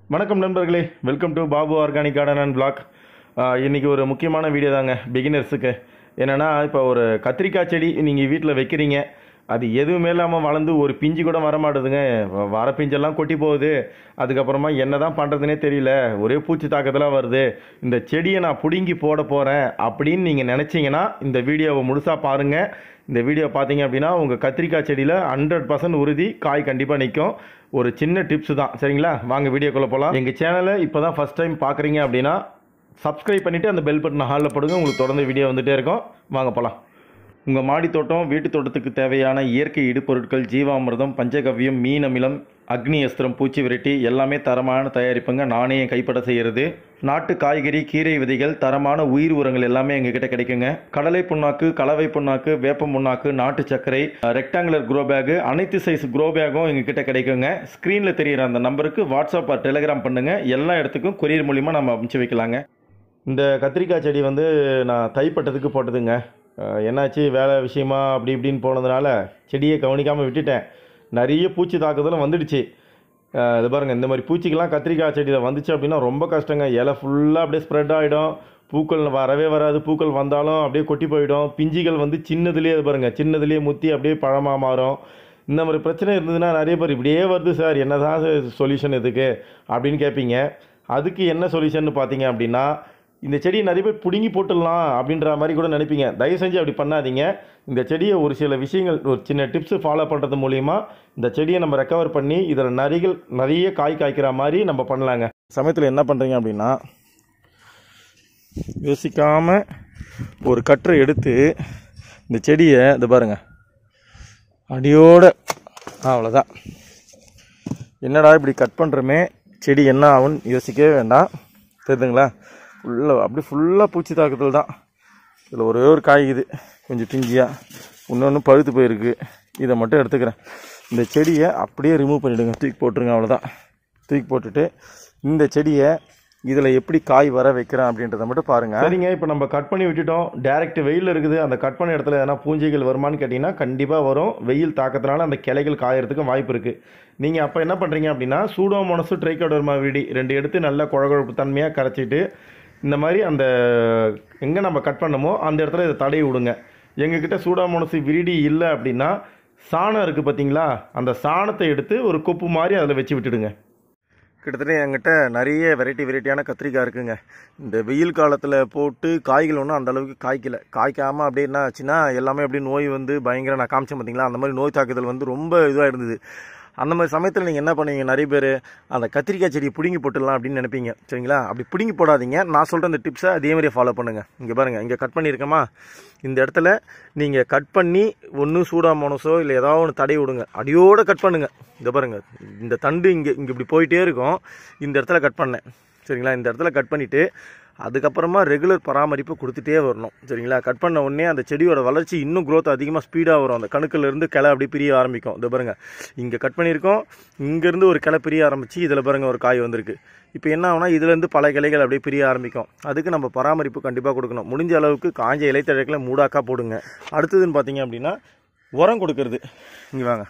வணக்கம் நண்பர்களே welcome to Babu organic garden and blog இன்றைக்கி ஒரு முக்கியமான வீடியோ தாங்க பிகினர்ஸுக்கு என்னென்னா இப்போ ஒரு கத்திரிக்காய் செடி நீங்கள் வீட்டில் வைக்கிறீங்க அது எதுவுமே இல்லாமல் வளர்ந்து ஒரு பிஞ்சு கூட வர மாட்டேதுங்க வ- வர பிஞ்செல்லாம் கொட்டி போகுது அதுக்கப்புறமா என்ன தான் பண்ணுறதுனே தெரியல ஒரே பூச்சி தாக்கத்தெல்லாம் வருது இந்த செடியை நான் பிடுங்கி போட போகிறேன் அப்படின்னு நீங்கள் நினச்சிங்கன்னா இந்த வீடியோவை முழுசாக பாருங்கள் இந்த வீடியோ பார்த்தீங்க அப்படின்னா உங்கள் கத்திரிக்காய் செடியில் ஹண்ட்ரட் பர்சன்ட் உறுதி காய் கண்டிப்பாக நிற்கும் ஒரு சின்ன டிப்ஸ் தான் சரிங்களா வாங்க வீடியோக்குள்ளே போகலாம் எங்கள் சேனலை இப்போ தான் ஃபஸ்ட் டைம் பார்க்குறீங்க அப்படின்னா சப்ஸ்கிரைப் பண்ணிவிட்டு அந்த பெல் பட்டனை ஹாலில் போடுங்க உங்களுக்கு தொடர்ந்து வீடியோ வந்துகிட்டே இருக்கும் வாங்க போகலாம் உங்கள் மாடி தோட்டம் வீட்டு தோட்டத்துக்கு தேவையான இயற்கை இடுபொருட்கள் ஜீவாமிர்தம் பஞ்சகவ்யம் மீன் அமிலம் அக்னி அஸ்திரம் பூச்சி விரட்டி எல்லாமே தரமான தயாரிப்புங்க நானே என் கைப்பட செய்கிறது நாட்டு காய்கறி கீரை விதைகள் தரமான உயிர் உரங்கள் எல்லாமே எங்ககிட்ட கிடைக்குங்க கடலை புண்ணாக்கு கலவை புண்ணாக்கு வேப்ப புண்ணாக்கு நாட்டு சர்க்கரை ரெக்டாங்குலர் க்ரோ பேக்கு அனைத்து சைஸ் க்ரோ பேக்கும் எங்ககிட்ட கிடைக்குங்க ஸ்க்ரீனில் தெரியிற அந்த நம்பருக்கு வாட்ஸ்அப் ஆர் டெலிகிராம் பண்ணுங்கள் எல்லா இடத்துக்கும் கொரியர் மூலிமா நம்ம அனுப்பிச்சு வைக்கலாங்க இந்த கத்திரிக்காய் செடி வந்து நான் தைப்பட்டதுக்கு போட்டதுங்க அஹ் என்னாச்சு வேலை விஷயமா அப்படி இப்படின்னு போனதுனால செடியை கவனிக்காமல் விட்டுட்டேன் நிறைய பூச்சி தாக்குதலும் வந்துடுச்சு அஹ் இது பாருங்கள் இந்த மாதிரி பூச்சிக்கெல்லாம் கத்திரிக்காய் செடியில் வந்துச்சு அப்படின்னா ரொம்ப கஷ்டங்க இலை ஃபுல்லாக அப்படியே ஸ்ப்ரெட் ஆகிடும் பூக்கள் வரவே வராது பூக்கள் வந்தாலும் அப்படியே கொட்டி போயிடும் பிஞ்சுகள் வந்து சின்னதுலேயே இது பாருங்கள் சின்னதுலேயே முத்தி அப்படியே பழமாக மாறும் இந்த மாதிரி பிரச்சனை இருந்ததுன்னா நிறைய பேர் இப்படியே வருது சார் என்ன தான் சொல்யூஷன் இதுக்கு அப்படின்னு கேட்பீங்க அதுக்கு என்ன சொல்யூஷன் பார்த்தீங்க அப்படின்னா இந்த செடியை நிறைய பேர் பிடுங்கி போட்டுடலாம் அப்படின்ற மாதிரி கூட நினைப்பீங்க தயவு செஞ்சு அப்படி பண்ணாதீங்க இந்த செடியை ஒரு சில விஷயங்கள் ஒரு சின்ன டிப்ஸ் ஃபாலோ பண்ணுறது மூலிமா இந்த செடியை நம்ம ரெக்கவர் பண்ணி இதில் நிறைய நிறைய காய் காய்க்கிற மாதிரி நம்ம பண்ணலாங்க சமயத்தில் என்ன பண்ணுறீங்க அப்படின்னா யோசிக்காமல் ஒரு கற்றை எடுத்து இந்த செடியை இது பாருங்க அடியோட அவ்வளோதான் என்னடா இப்படி கட் பண்ணுறோமே செடி என்ன ஆகும்னு யோசிக்கவே வேண்டாம் தெரியுதுங்களா ஃபுல்லாக அப்படி ஃபுல்லாக பூச்சி தாக்குதல் தான் இதில் ஒரே ஒரு காய் இது கொஞ்சம் பிஞ்சியாக இன்னொன்று பழுத்து போயிருக்கு இதை மட்டும் எடுத்துக்கிறேன் இந்த செடியை அப்படியே ரிமூவ் பண்ணிவிடுங்க தூக்கி போட்டுருங்க அவ்வளோதான் தூக்கி போட்டுட்டு இந்த செடியை இதில் எப்படி காய் வர வைக்கிறேன் அப்படின்றத மட்டும் பாருங்கள் சரிங்க இப்போ நம்ம கட் பண்ணி விட்டுட்டோம் டேரெக்ட் வெயில் இருக்குது அந்த கட் பண்ண இடத்துல எதனா பூஞ்சைகள் வருமான்னு கேட்டிங்கன்னா கண்டிப்பாக வரும் வெயில் தாக்கத்தினால அந்த கிளைகள் காயறதுக்கும் வாய்ப்பு இருக்குது நீங்கள் அப்போ என்ன பண்ணுறீங்க அப்படின்னா சூடோமோனஸு ட்ரைகோடர்மா விடி ரெண்டு எடுத்து நல்லா குழகுழப்பு தன்மையாக கரைச்சிட்டு இந்த மாதிரி அந்த எங்கே நம்ம கட் பண்ணமோ அந்த இடத்துல இதை தடவி விடுங்க எங்ககிட்ட சூடாமோனஸ் விரிடி இல்லை அப்படின்னா சாணம் இருக்குது பார்த்தீங்களா அந்த சாணத்தை எடுத்து ஒரு கொப்பு மாதிரி அதில் வச்சு விட்டுடுங்க கிட்டத்தட்ட என்கிட்ட நிறைய வெரைட்டி வெரைட்டியான கத்திரிக்காய் இருக்குங்க இந்த வெயில் காலத்தில் போட்டு காய்கள் ஒன்றும் அந்த அளவுக்கு காய்க்கல காய்க்காமல் அப்படியே என்ன ஆச்சுன்னா எல்லாமே அப்படியே நோய் வந்து பயங்கர நான் காமிச்சேன் பார்த்தீங்களா அந்த மாதிரி நோய் தாக்குதல் வந்து ரொம்ப இதுவாக இருந்தது அந்த மாதிரி சமயத்தில் நீங்கள் என்ன பண்ணுவீங்க நிறைய பேர் அந்த கத்திரிக்காய் செடியை பிடுங்கி போட்டுடலாம் அப்படின்னு நினைப்பீங்க சரிங்களா அப்படி பிடுங்கி போடாதீங்க நான் சொல்கிற இந்த டிப்ஸை அதே மாதிரியே ஃபாலோ பண்ணுங்கள் இங்கே பாருங்கள் இங்கே கட் பண்ணியிருக்கேமா இந்த இடத்துல நீங்கள் கட் பண்ணி ஒன்று சூடாமோனஸோ இல்லை ஏதாவது ஒன்று தடை விடுங்க அடியோடு கட் பண்ணுங்கள் இங்கே பாருங்கள் இந்த தண்டு இங்கே இங்கே இப்படி போயிட்டே இருக்கும் இந்த இடத்துல கட் பண்ணேன் சரிங்களா இந்த இடத்துல கட் பண்ணிவிட்டு அதுக்கப்புறமா ரெகுலர் பராமரிப்பு கொடுத்துட்டே வரணும் சரிங்களா கட் பண்ண உடனே அந்த செடியோட வளர்ச்சி இன்னும் growth அதிகமாக ஸ்பீடாக வரும் அந்த கணுக்குல இருந்து கிளை அப்படியே பிரிய ஆரம்பிக்கும் இது பாருங்க இங்கே கட் பண்ணியிருக்கோம் இங்கேருந்து ஒரு கிளை பிரிய ஆரம்பிச்சு இதில் பாருங்க ஒரு காய் வந்திருக்கு இப்போ என்ன ஆகும்னா இதுலேருந்து பல கிளைகள் அப்படியே பிரிய ஆரம்பிக்கும் அதுக்கு நம்ம பராமரிப்பு கண்டிப்பாக கொடுக்கணும் முடிஞ்ச அளவுக்கு காஞ்ச இலைத்தழைகளை மூடாக்கா போடுங்க அடுத்ததுன்னு பார்த்தீங்க அப்படின்னா உரம் கொடுக்கறது இங்கே வாங்க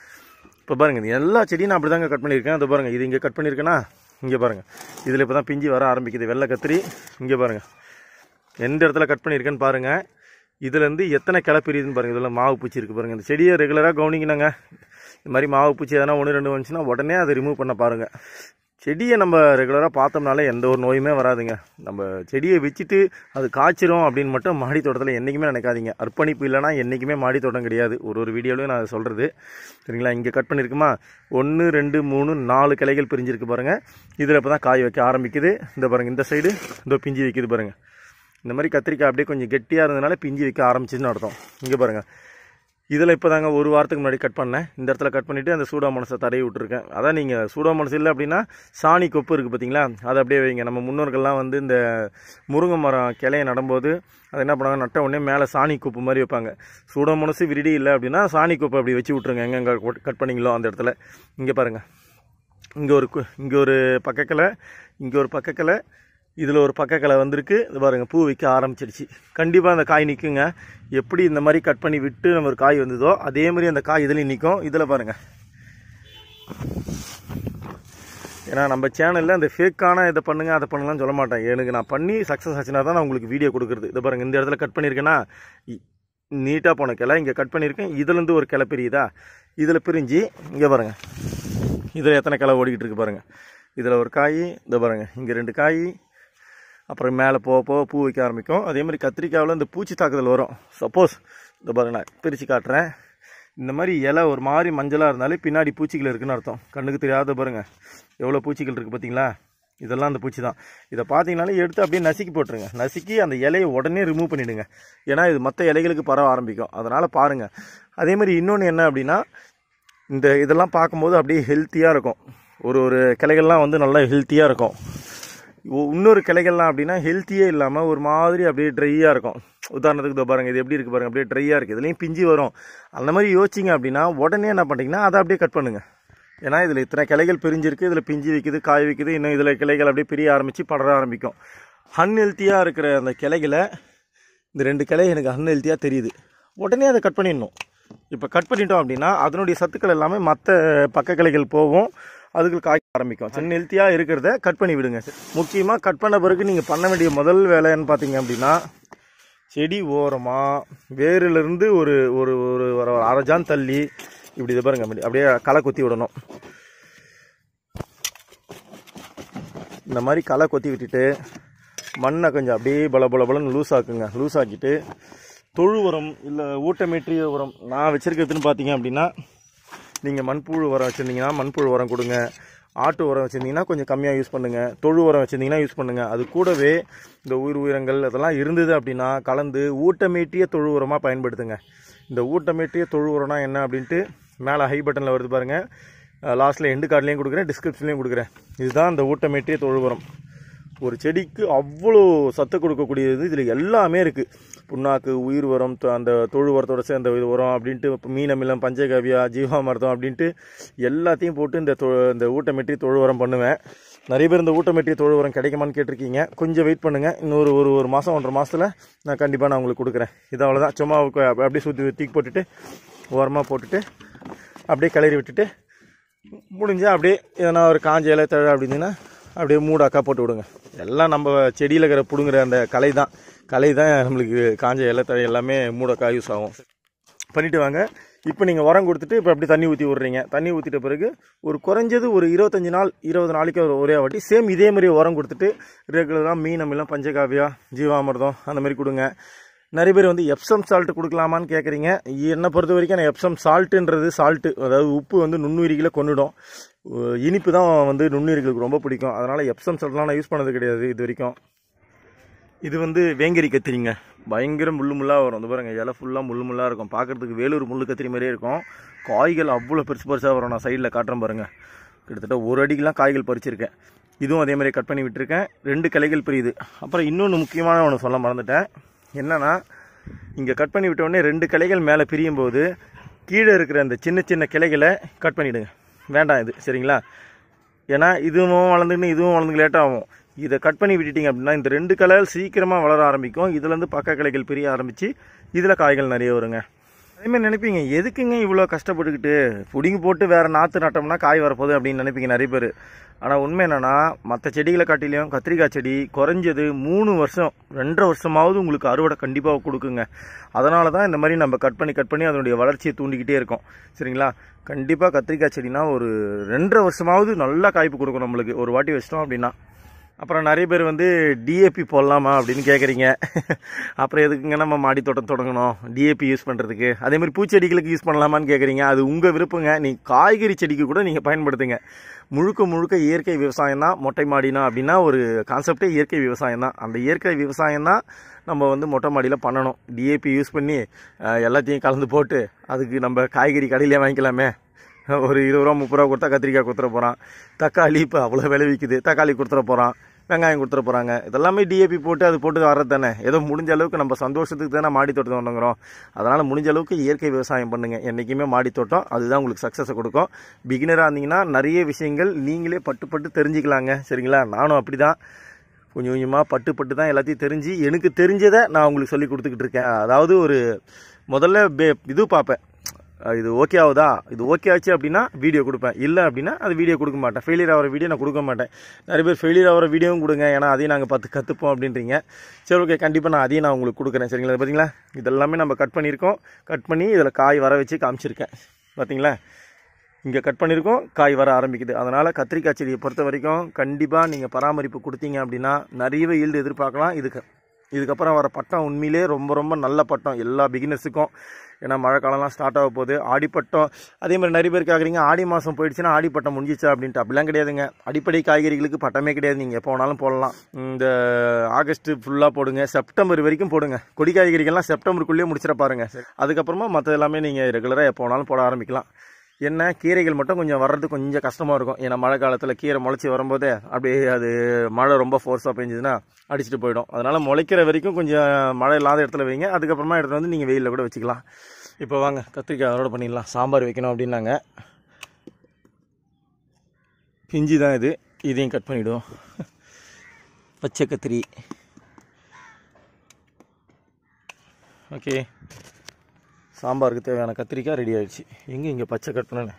இப்போ பாருங்க இது எல்லா செடியும் நான் அப்படி தாங்க கட் பண்ணியிருக்கேன் அது பாருங்க இது இங்கே கட் பண்ணியிருக்கேன்னா இங்கே பாருங்க இதில் இப்போ தான் பிஞ்சு வர ஆரம்பிக்குது வெள்ளை கத்திரி இங்கே பாருங்க எந்த இடத்துல கட் பண்ணியிருக்கேன்னு பாருங்க இதுலேருந்து எத்தனை கிளை பிரியுதுன்னு பாருங்க இதில் மாவு பூச்சி இருக்குது பாருங்க இந்த செடியை ரெகுலராக கவனிக்கணுங்க இந்த மாதிரி மாவு பூச்சி எதனா ஒன்று ரெண்டு வந்துச்சுன்னா உடனே அதை ரிமூவ் பண்ண பாருங்க செடியை நம்ம ரெகுலராக பார்த்தோம்னாலே எந்த ஒரு நோயுமே வராதுங்க நம்ம செடியை வச்சுட்டு அது காய்ச்சிரும் அப்படின்னு மட்டும் மாடி தோட்டத்தில் என்றைக்குமே நினைக்காதீங்க அர்ப்பணிப்பு இல்லைனா என்றைக்குமே மாடி தோட்டம் கிடையாது ஒரு ஒரு வீடியோலையும் நான் சொல்கிறது சரிங்களா இங்கே கட் பண்ணியிருக்குமா ஒன்று ரெண்டு மூணு நாலு கிளைகள் பிரிஞ்சிருக்கு பாருங்கள் இதில் இப்போ தான் காய் வைக்க ஆரம்பிக்குது இந்த பாருங்கள் இந்த சைடு இந்த பிஞ்சு வைக்குது பாருங்கள் இந்த மாதிரி கத்திரிக்காய் அப்படியே கொஞ்சம் கெட்டியாக இருந்ததுனால பிஞ்சு வைக்க ஆரம்பிச்சுன்னு அர்த்தம் இங்கே பாருங்கள் இதில் இப்போ தாங்க ஒரு வாரத்துக்கு முன்னாடி கட் பண்ணேன் இந்த இடத்துல கட் பண்ணிவிட்டு அந்த சூடாமனசை தடவி விட்டுருக்கேன் அதான் நீங்கள் சூடாமனசு இல்லை அப்படின்னா சாணி கொப்பு இருக்குது பார்த்தீங்களா அதை அப்படியே வைங்க நம்ம முன்னோர்கள்லாம் வந்து இந்த முருங்கை மரம் கிளைய நடும்போது அதை என்ன பண்ணுவாங்க நட்ட உடனே மேலே சாணி கொப்பு மாதிரி வைப்பாங்க சூடாமனசு விரிடி இல்லை அப்படின்னா சாணி கொப்பு அப்படி வச்சு விட்ருங்க எங்கெங்கே கட் பண்ணீங்களோ அந்த இடத்துல இங்கே பாருங்கள் இங்கே ஒரு கு- இங்கே ஒரு பக்கக்கிளை இங்கே ஒரு பக்கக்கிளை இதில் ஒரு பக்கக்கிளை வந்திருக்கு இது பாருங்கள் பூ வைக்க ஆரம்பிச்சிடுச்சு கண்டிப்பாக அந்த காய் நிற்குங்க எப்படி இந்த மாதிரி கட் பண்ணி விட்டு நம்ம ஒரு காய் வந்ததோ அதே மாதிரி அந்த காய் இதுலேயும் நிற்கும் இதில் பாருங்கள் ஏன்னா நம்ம சேனலில் இந்த ஃபேக்கான இதை பண்ணுங்க அதை பண்ணலாம்னு சொல்ல மாட்டேன் எனக்கு நான் பண்ணி சக்ஸஸ் ஆச்சுன்னா தான் நான் உங்களுக்கு வீடியோ கொடுக்குறது இதை பாருங்க இந்த இடத்துல கட் பண்ணியிருக்கேன்னா நீட்டாக போன கிளை இங்கே கட் பண்ணியிருக்கேன் இதுலேருந்து ஒரு கிளை பிரியுதா இதில் பிரிஞ்சு இங்கே பாருங்க இதில் எத்தனை கிளை ஓடிக்கிட்டு இருக்கு பாருங்க இதில் ஒரு காய் இந்த பாருங்க இங்கே ரெண்டு காய் அப்புறம் மேலே போக போக பூ வைக்க ஆரம்பிக்கும் அதே மாதிரி கத்திரிக்காவில் இந்த பூச்சி தாக்குதல் வரும் சப்போஸ் இந்த பாருங்க நான் பிரித்து காட்டுறேன் இந்த மாதிரி இலை ஒரு மாதிரி மஞ்சளாக இருந்தாலே பின்னாடி பூச்சிகள் இருக்குன்னு அர்த்தம் கண்ணுக்கு தெரியாத பாருங்க எவ்வளோ பூச்சிகள் இருக்குது பார்த்தீங்களா இதெல்லாம் அந்த பூச்சி தான் இதை பார்த்தீங்கனாலே எடுத்து அப்படியே நசுக்கி போட்டுருங்க நசுக்கி அந்த இலையை உடனே ரிமூவ் பண்ணிவிடுங்க ஏன்னா இது மற்ற இலைகளுக்கு பரவ ஆரம்பிக்கும் அதனால் பாருங்கள் அதே மாதிரி இன்னொன்று என்ன அப்படின்னா இந்த இதெல்லாம் பார்க்கும்போது அப்படியே ஹெல்த்தியாக இருக்கும் ஒரு ஒரு கிளைகள்லாம் வந்து நல்லா ஹெல்த்தியாக இருக்கும் ஒ- இன்னொரு கிளைகள்லாம் அப்படின்னா ஹெல்த்தியே இல்லாமல் ஒரு மாதிரி அப்படியே ட்ரையாக இருக்கும் உதாரணத்துக்கு இதோ பாருங்க இது எப்படி இருக்குது பாருங்க அப்படியே ட்ரையாக இருக்குது இதுலேயும் பிஞ்சு வரும் அந்த மாதிரி யோசிச்சிங்க அப்படின்னா உடனே என்ன பண்ணுறீங்கன்னா அதை அப்படியே கட் பண்ணுங்க ஏன்னா இதில் இத்தனை கிளைகள் பிரிஞ்சிருக்கு இதில் பிஞ்சு வைக்குது காய் வைக்குது இன்னும் இதில் கிளைகள் அப்படியே பிரிய ஆரம்பித்து படர ஆரம்பிக்கும் அன்ஹெல்த்தியாக இருக்கிற அந்த கிளைகளை இந்த ரெண்டு கிளை எனக்கு அன்ஹெல்த்தியாக தெரியுது உடனே அதை கட் பண்ணிடணும் இப்போ கட் பண்ணிட்டோம் அப்படின்னா அதனுடைய சத்துக்கள் எல்லாமே மற்ற பக்க கிளைகள் போகும் அதுக்கு காய்க்க ஆரம்பிக்கும் சின்ன ஹெல்த்தியாக இருக்கிறத கட் பண்ணி விடுங்க முக்கியமாக கட் பண்ண பிறகு நீங்கள் பண்ண வேண்டிய முதல் வேலைன்னு பார்த்தீங்க அப்படின்னா செடி ஓரமாக வேரிலிருந்து ஒரு ஒரு ஒரு ஒரு அரை ஜான் தள்ளி இப்படி இதை பாருங்க அப்படி அப்படியே களை கொத்தி விடணும் இந்த மாதிரி களை கொத்தி விட்டுட்டு மண்ணை கொஞ்சம் அப்படியே பல பல பலன்னு லூஸ் ஆக்குங்க லூஸ் ஆக்கிட்டு தொழு உரம் இல்லை ஊட்டமேற்றிய உரம் நான் வச்சுருக்கிறதுன்னு பார்த்தீங்க அப்படின்னா நீங்கள் மண்புழு உரம் வச்சுருந்தீங்கன்னா மண்புழு உரம் கொடுங்க ஆட்டு உரம் வச்சுருந்தீங்கன்னா கொஞ்சம் கம்மியாக யூஸ் பண்ணுங்கள் தொழு உரம் வச்சுருந்தீங்கன்னா யூஸ் பண்ணுங்கள் அது கூடவே இந்த உயிர் உயிரங்கள் அதெல்லாம் இருந்தது அப்படின்னா கலந்து ஊட்டமேற்றிய தொழு உரமாக பயன்படுத்துங்க இந்த ஊட்டமேற்றிய தொழு உரம்னா என்ன அப்படின்ட்டு மேலே ஹை பட்டனில் வருது பாருங்கள் லாஸ்ட்டில் எண்டு கார்ட்லேயும் கொடுக்குறேன் டிஸ்கிரிப்ஷன்லேயும் கொடுக்குறேன் இதுதான் இந்த ஊட்டமேற்றிய தொழு உரம் ஒரு செடிக்கு அவ்வளோ சத்து கொடுக்கக்கூடியது இதில் எல்லாமே இருக்குது புண்ணாக்கு உயிர் உரம் தொ- அந்த தொழு உரத்தோட சேர்ந்த இது உரம் அப்படின்ட்டு இப்போ மீனமிலம் பஞ்சகவியா ஜீவாமிர்தம் அப்படின்ட்டு எல்லாத்தையும் போட்டு இந்த தொ இந்த ஊட்டமெட்டி தொழு உரம் பண்ணுவேன் நிறைய பேர் இந்த ஊட்டமெட்டி தொழு உரம் கிடைக்குமான்னு கேட்டிருக்கீங்க கொஞ்சம் வெயிட் பண்ணுங்கள் இன்னொரு ஒரு ஒரு மாதம் ஒன்றரை மாதத்தில் நான் கண்டிப்பாக நான் உங்களுக்கு கொடுக்குறேன் இது அவ்வளோதான் சும்மா உக்க- அப்படியே சுற்றி தூக்கி போட்டுட்டு ஓரமாக போட்டுட்டு அப்படியே கிளறி விட்டுட்டு முடிஞ்சா அப்படியே எதனா ஒரு காஞ்ச இலை தழை அப்படின்னா அப்படியே மூடாக்கா போட்டு விடுங்க எல்லாம் நம்ம செடியில் இருக்கிற பிடுங்குற அந்த களை தான் களை தான் நம்மளுக்கு காஞ்ச இலை தழை எல்லாமே மூடாக்கா யூஸ் ஆகும் பண்ணிட்டு வாங்க இப்போ நீங்கள் உரம் கொடுத்துட்டு இப்போ அப்படி தண்ணி ஊற்றி விட்றீங்க தண்ணி ஊற்றிட்ட பிறகு ஒரு குறைஞ்சது ஒரு இருபத்தஞ்சு நாள் இருபது நாளைக்கு ஒரு ஒரே வாட்டி சேம் இதே மாதிரி உரம் கொடுத்துட்டு ரெகுலராக மீன் அமிலம் பஞ்சகாவியா ஜீவாமிர்தம் அந்த மாதிரி கொடுங்க நிறைய பேர் வந்து எப்சம் சால்ட் கொடுக்கலாமான்னு கேட்குறீங்க என்னை பொறுத்த வரைக்கும் நான் எப்சம் சால்ட்டுன்றது சால்ட்டு அதாவது உப்பு வந்து நுண்ணுயிரிகளை கொன்னுடும் அஹ் இனிப்பு தான் வந்து நுண்ணுயிர்களுக்கு ரொம்ப பிடிக்கும் அதனால் எப்சம் சால்ட்லாம் நான் யூஸ் பண்ணது கிடையாது இது வரைக்கும் இது வந்து வேங்கரி கத்திரிங்க பயங்கர முள்ளு முள்ளாக வரும் இந்த பாருங்க இலை ஃபுல்லாக முள்ளு முள்ளாக இருக்கும் பார்க்குறதுக்கு வேலூர் முள்ளு கத்திரி மாதிரியே இருக்கும் காய்கள் அவ்வளோ பெருசு பெருசாக வரும் நான் சைடில் காட்டுறேன் பாருங்க கிட்டத்தட்ட ஒரு அடிக்கெலாம் காய்கள் பறிச்சிருக்கேன் இதுவும் அதே மாதிரி கட் பண்ணி விட்டுருக்கேன் ரெண்டு கிளைகள் பிரியுது அப்புறம் இன்னொன்று முக்கியமான ஒன்று சொல்ல மறந்துட்டேன் என்னன்னா இங்கே கட் பண்ணி விட்ட உடனே ரெண்டு கிளைகள் மேலே பிரியும் போது கீழே இருக்கிற அந்த சின்ன சின்ன கிளைகளை கட் பண்ணிவிடுங்க வேண்டாம் இது சரிங்களா ஏன்னா இதுவும் வளர்ந்துக்கின்னு இதுவும் வளர்ந்து லேட்டாக ஆகும் இதை கட் பண்ணி விட்டுட்டீங்க அப்படின்னா இந்த ரெண்டு கலர் சீக்கிரமாக வளர ஆரம்பிக்கும் இதுலேருந்து பக்க கிளைகள் பிரிய ஆரம்பித்து இதில் காய்கள் நிறைய வருங்க அதேமாதிரி நினைப்பீங்க எதுக்குங்க இவ்வளோ கஷ்டப்பட்டுக்கிட்டு பிடிங்கி போட்டு வேறு நாற்று நட்டோம்னா காய் வரப்போகுது அப்படின்னு நினைப்பீங்க நிறைய பேர் ஆனால் உண்மை என்னென்னா மற்ற செடிகளை காட்டிலையும் கத்திரிக்காய் செடி குறைஞ்சது மூணு வருஷம் ரெண்டரை வருஷமாவது உங்களுக்கு அறுவடை கண்டிப்பாக கொடுக்குங்க அதனால தான் இந்த மாதிரி நம்ம கட் பண்ணி கட் பண்ணி அதனுடைய வளர்ச்சியை தூண்டிக்கிட்டே இருக்கோம் சரிங்களா கண்டிப்பாக கத்திரிக்காய் செடினா ஒரு ரெண்டரை வருஷமாவது நல்லா காய்ப்பு கொடுக்கும் நம்மளுக்கு ஒரு வாட்டி வச்சிட்டோம் அப்படின்னா அப்புறம் நிறைய பேர் வந்து டிஏபி போடலாமா அப்படின்னு கேட்குறீங்க அப்புறம் எதுக்குங்க நம்ம மாடி தோட்டம் தொடங்கணும் டிஏபி யூஸ் பண்ணுறதுக்கு அதே மாதிரி பூச்செடிகளுக்கு யூஸ் பண்ணலாமான்னு கேட்குறீங்க அது உங்கள் விருப்பங்க நீ காய்கறி செடிக்கு கூட நீங்கள் பயன்படுத்துங்க முழுக்க முழுக்க இயற்கை விவசாயம் தான் மொட்டை மாடினா அப்படின்னா ஒரு கான்செப்டே இயற்கை விவசாயம் தான் அந்த இயற்கை விவசாயம் தான் நம்ம வந்து மொட்டை மாடியில் பண்ணணும் டிஏபி யூஸ் பண்ணி அஹ், எல்லாத்தையும் கலந்து போட்டு அதுக்கு நம்ம காய்கறி கடையிலே வாங்கிக்கலாமே ஒரு இருபது ரூபா முப்பது ரூபா கொடுத்தா கத்திரிக்காய் கொடுத்துட போகிறான் தக்காளி இப்போ அவ்வளோ விலை விற்குது தக்காளி கொடுத்துட போகிறான் வெங்காயம் கொடுத்துட போகிறாங்க இதெல்லாமே டிஏபி போட்டு அது போட்டு வர்றது தானே ஏதோ முடிஞ்ச அளவுக்கு நம்ம சந்தோஷத்துக்கு தானே மாடி தோட்டம் தொடங்குறோம் அதனால் முடிஞ்ச அளவுக்கு இயற்கை விவசாயம் பண்ணுங்க என்றைக்குமே மாடி தோட்டம் அதுதான் உங்களுக்கு சக்ஸஸை கொடுக்கும் பிகினராக இருந்தீங்கன்னா நிறைய விஷயங்கள் நீங்களே பட்டு பட்டு தெரிஞ்சுக்கலாங்க சரிங்களா நானும் அப்படி தான் கொஞ்சம் கொஞ்சமாக பட்டு பட்டு தான் எல்லாத்தையும் தெரிஞ்சு எனக்கு தெரிஞ்சதை நான் உங்களுக்கு சொல்லி கொடுத்துக்கிட்டு இருக்கேன் அதாவது ஒரு முதல்ல பே இது பார்ப்பேன் அஹ் இது ஓகே ஆகுதா இது ஓகே ஆச்சு அப்படின்னா வீடியோ கொடுப்பேன் இல்லை அப்படின்னா அது வீடியோ கொடுக்க மாட்டேன் ஃபெயிலியர் ஆகிற வீடியோ நான் கொடுக்க மாட்டேன் நிறைய பேர் ஃபெயிலியர் ஆகிற வீடியோவும் கொடுங்க ஏன்னா அதையும் நாங்கள் பார்த்து கற்றுப்போம் அப்படின்றீங்க சரி ஓகே கண்டிப்பாக நான் அதையும் நான் உங்களுக்கு கொடுக்குறேன் சரிங்களா இது பார்த்தீங்களா இதெல்லாமே நம்ம கட் பண்ணியிருக்கோம் கட் பண்ணி இதில் காய் வர வச்சு காமிச்சிருக்கேன் பார்த்தீங்களா இங்கே கட் பண்ணியிருக்கோம் காய் வர ஆரம்பிக்குது அதனால் கத்திரிக்காய் செடியை பொறுத்த வரைக்கும் கண்டிப்பாக நீங்கள் பராமரிப்பு கொடுத்தீங்க அப்படின்னா நிறையவே ஈல்டு எதிர்பார்க்கலாம் இதுக்கு இதுக்கப்புறம் வர பட்டம் உண்மையிலே ரொம்ப ரொம்ப நல்ல பட்டம் எல்லா பிகினர்ஸுக்கும் ஏன்னா மழை காலம்லாம் ஸ்டார்ட் ஆக போகுது ஆடிப்பட்டம் அதே மாதிரி நிறைய பேர் கேட்குறீங்க ஆடி மாதம் போயிடுச்சுன்னா ஆடிப்பட்டம் முடிஞ்சிச்சா அப்படின்ட்டு அப்படிலாம் கிடையாதுங்க அடிப்படை காய்கறிகளுக்கு பட்டமே கிடையாது நீங்கள் எப்போ வேணாலும் போடலாம் இந்த ஆகஸ்ட் ஃபுல்லாக போடுங்க செப்டம்பர் வரைக்கும் போடுங்க கொடி காய்கறிகள்லாம் செப்டம்பருக்குள்ளேயே முடிச்சிட பாருங்க அதுக்கப்புறமா மற்ற எல்லாமே நீங்கள் ரெகுலராக எப்போ வேணாலும் போட ஆரம்பிக்கலாம் என்ன கீரைகள் மட்டும் கொஞ்சம் வர்றது கொஞ்சம் கஷ்டமாக இருக்கும் ஏன்னா மழை காலத்தில் கீரை முளைச்சி வரும்போதே அப்படியே அது மழை ரொம்ப ஃபோர்ஸாக பெஞ்சதுன்னா அடிச்சுட்டு போயிடும் அதனால் முளைக்கிற வரைக்கும் கொஞ்சம் மழை இல்லாத இடத்துல வைங்க அதுக்கப்புறமா எடுத்துகிட்டு வந்து நீங்கள் வெயிலில் கூட வச்சுக்கலாம் இப்போ வாங்க கத்திரிக்காய் அறுவடை பண்ணிடலாம் சாம்பார் வைக்கணும் அப்படின்னாங்க பிஞ்சு தான் இது இதையும் கட் பண்ணிவிடுவோம் பச்சை கத்திரி ஓகே சாம்பாருக்கு தேவையான கத்திரிக்காய் ரெடி ஆயிடுச்சு எங்கே இங்கே பச்சை கட் பண்ணல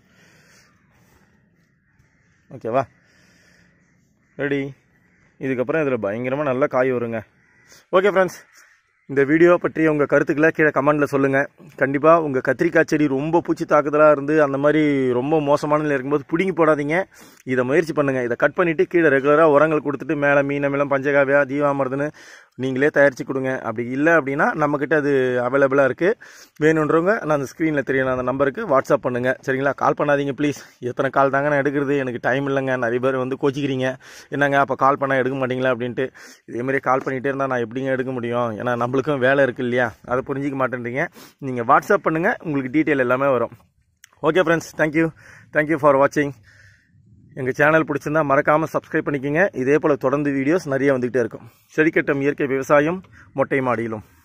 ஓகேவா ரெடி இதுக்கப்புறம் இதில் பயங்கரமாக நல்லா காய் வருங்க ஓகே ஃப்ரெண்ட்ஸ் இந்த வீடியோ பற்றி உங்கள் கருத்துக்களை கீழே கமெண்டில் சொல்லுங்கள் கண்டிப்பாக உங்கள் கத்திரிக்காய் செடி ரொம்ப பூச்சி தாக்குதலாக இருந்து அந்த மாதிரி ரொம்ப மோசமான நிலை இருக்கும்போது பிடுங்கி போடாதீங்க இதை முயற்சி பண்ணுங்கள் இதை கட் பண்ணிவிட்டு கீழே ரெகுலராக உரங்கள் கொடுத்துட்டு மேலே மீனமிலம் பஞ்சகாவியா ஜீவாமிரதன்னு நீங்களே தயாரித்து கொடுங்க அப்படி இல்லை அப்படின்னா நம்மக்கிட்ட அது அவைலபிளாக இருக்குது வேணுன்றவங்க நான் அந்த ஸ்க்ரீனில் தெரியணும் அந்த நம்பருக்கு வாட்ஸ்அப் பண்ணுங்கள் சரிங்களா கால் பண்ணாதீங்க ப்ளீஸ் எத்தனை கால் தாங்க நான் எடுக்கிறது எனக்கு டைம் இல்லைங்க நிறைய பேர் வந்து கோச்சிக்கிறீங்க என்னங்க அப்போ கால் பண்ணால் எடுக்க மாட்டீங்களா அப்படின்ட்டு இதேமாதிரி கால் பண்ணிகிட்டே இருந்தால் நான் எப்படிங்க எடுக்க முடியும் ஏன்னா நம்மளுக்கும் வேலை இருக்குது இல்லையா அதை புரிஞ்சிக்க மாட்டேன்றீங்க நீங்கள் வாட்ஸ்அப் பண்ணுங்கள் உங்களுக்கு டீட்டெயில் எல்லாமே வரும் okay friends thank you thank you for வாட்சிங் எங்கள் சேனல் பிடிச்சிருந்தா மறக்காமல் சப்ஸ்கிரைப் பண்ணிக்கோங்க இதே போல் தொடர்ந்து வீடியோஸ் நிறைய வந்துகிட்டே இருக்கும் செடிக்கட்டம் இயற்கை விவசாயம் மொட்டை மாடியிலும்